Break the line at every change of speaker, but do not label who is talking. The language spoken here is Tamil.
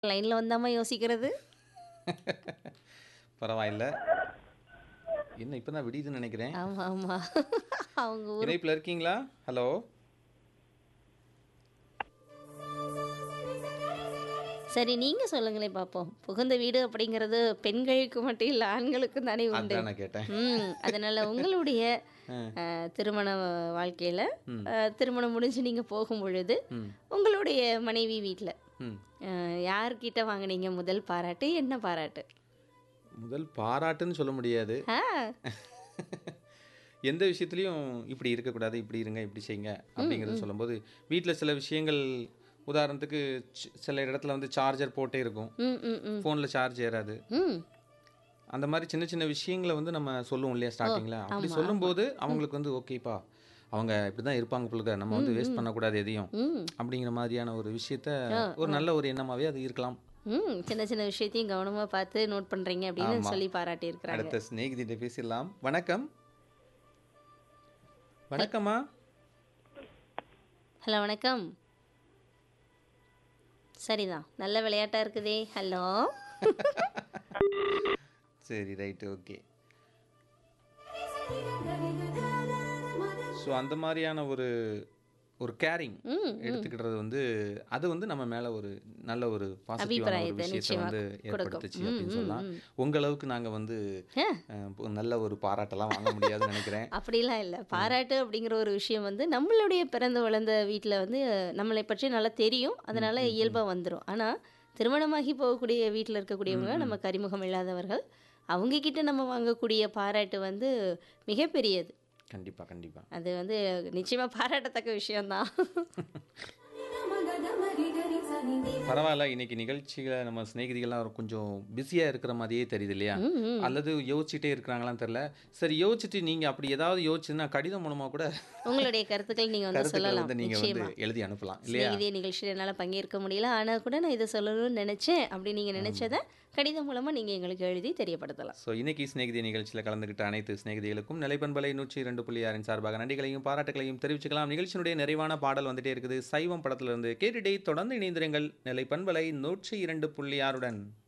லைன்ல வந்தாம்மா யோசிக்கிறது?
பரவாயில்ல. என்ன இப்ப தான் விடியுதுன்னு நெனைக்கிறேன்.
ஆமா, ஆமா. அவங்க ஊரு
இணைப்புல இருக்கீங்களா? ஹலோ.
சரி நீங்க சொல்லுங்களேன் பாப்போம். புகுந்த வீடு அப்படிங்கிறது பெண்களுக்கு மட்டும் இல்ல, ஆண்களுக்கும் தானே உண்டு.
அதான் நான் கேட்டேன்.
ம். அதனால உங்களுடைய
அ.
அ, திருமண வாழ்க்கையில
ம்.
அ, திருமணம் முடிஞ்சு நீங்க போகும்பொழுது
ம்.
உங்களுடைய மனைவி வீட்ல
ம்.
அ, யார்கிட்ட வாங்குனீங்க முதல் பாராட்டு? என்ன பாராட்டு?
முதல் பாராட்டுன்னு சொல்ல முடியாது.
ஆ.
எந்த விஷயத்துலயும் இப்படி இருக்கக்கூடாது, இப்படி இருங்க, இப்படி செய்யுங்க
ம்,
அப்படிங்கிறத
ம்.
சொல்லும்போது, வீட்ல சில விஷயங்கள் உதாரணத்துக்கு சி சில இடத்துல வந்து சார்ஜர் போட்டே இருக்கும்.
ம், ம், ம்.
ஃபோன்ல சார்ஜ் ஏறாது.
ம்.
அந்த மாரி சின்ன சின்ன விஷயங்கள வந்து நம்ம சொல்லுவோம் இல்லையா
ஓ!
ஸ்டார்ட்டிங்ல. அப்படி
ஆமா, ஆமா.
சொல்லும்போது
ம்.
அவங்களுக்கு வந்து ஓகேப்பா, அவங்க இப்படிதான் இருப்பாங்க போல இருக்கு. நம்ம
ம்,
வந்து வேஸ்ட்
ம்.
பண்ணக்கூடாது எதையும்.
ம்.
அப்படிங்கிற மாதிரியான ஒரு விஷயத்த
ஆ,
ஒரு
ஆ.
நல்ல ஒரு எண்ணமாவே அது இருக்கலாம்.
ம். சின்ன சின்ன விஷயத்தையும் கவனமா பார்த்து நோட் பண்றீங்க அப்படின்னு
ஆமா.
சொல்லி பாராட்டியிருக்கிறாங்க.
அடுத்த சிநேகிதிட்ட பேசிடலாம். வணக்கம். வணக்கம்மா.
ஹலோ வணக்கம். சரிதான். நல்ல விளையாட்டா இருக்குதே. ஹலோ.
சரி ரைட் ஓகே. ஸோ அந்த மாரியான ஒரு ஒரு கேரிங்
ம், ம்.
எடுத்துக்கிட்டது வந்து அது வந்து நம்ம மேல ஒரு நல்ல ஒரு பாசிட்டிவான ஒரு
அபிப்பிராயத்தை
விஷயத்த
நிச்சயமா
வந்து
கொடுக்கும்.
ஏற்படுத்துச்சு
ம்,
அப்படின்னு
ம்,
சொல்லலாம்.
ம்.
உங்க அளவுக்கு நாங்க வந்து
ஆ.
அ, நல்ல ஒரு பாராட்டெல்லாம் வாங்க முடியாதுன்னு நினைக்கிறேன்.
அப்படிலாம் இல்ல.
ம்.
பாராட்டு அப்படிங்கிற ஒரு விஷயம் வந்து நம்மளுடைய பிறந்து வளர்ந்த வீட்ல வந்து நம்மளை பற்றி நல்லா தெரியும்.
ம்,
அதனால
ம், ம்.
இயல்பா வந்துரும். ஆனா திருமணமாகி போகக்கூடிய வீட்ல
ம்,
இருக்கக்கூடியவங்க
ம்.
நமக்கு அறிமுகம் இல்லாதவர்கள். அவங்க கிட்ட நம்ம வாங்கக்கூடிய பாராட்டு வந்து மிகப்பெரியது.
கண்டிப்பா, கண்டிப்பா.
அது வந்து நிச்சயமா பாராட்டத்தக்க விஷயம் தான்.
பரவால்ல. இன்னைக்கு நிகழ்ச்சியில நம்ம சிநேகிதிகள்லாம் கொஞ்சம் பிஸியா இருக்கிற மாதிரியே தெரியுது இல்லையா?
ம், ம்.
அல்லது யோசிச்சுட்டே இருக்கிறாங்களான்னு தெரியல. சரி யோசிச்சுட்டு நீங்க அப்படி ஏதாவது யோசிச்சுன்னா கடிதம் மூலமா கூட
உங்களுடைய கருத்துக்கள் நீங்க வந்து
கருத்துக்கள
சொல்லலாம்.
வந்து நீங்க வந்து
நிச்சயமா.
எழுதி அனுப்பலாம் இல்லையா?
சிநேகிதிய நிகழ்ச்சியில என்னால பங்கேற்க முடியல. ஆனா கூட நான் இத சொல்லணும்னு நினைச்சேன். அப்படி நீங்க
ஆமா.
நினைச்சத கடிதம் மூலமா நீங்க எங்களுக்கு எழுதி தெரியப்படுத்தலாம்.
ஸோ இன்னைக்கு சிநேகிதி நிகழ்ச்சியில் கலந்துக்கிட்ட அனைத்து சிநேகிதிகளுக்கும் நிலைப்பண்பலை நூற்றி இரண்டு புள்ளி ஆறின் சார்பாக நன்றிகளையும் பாராட்டுகளையும் தெரிவிச்சுக்கலாம். நிகழ்ச்சியினுடைய நிறைவான பாடல் வந்துட்டே இருக்குது. சைவம் படத்துல இருந்து கேட்டுட்டே தொடர்ந்து இணைந்திருங்கள் நிலைப்பண்பலை நூற்றி இரண்டு புள்ளி ஆறுடன்.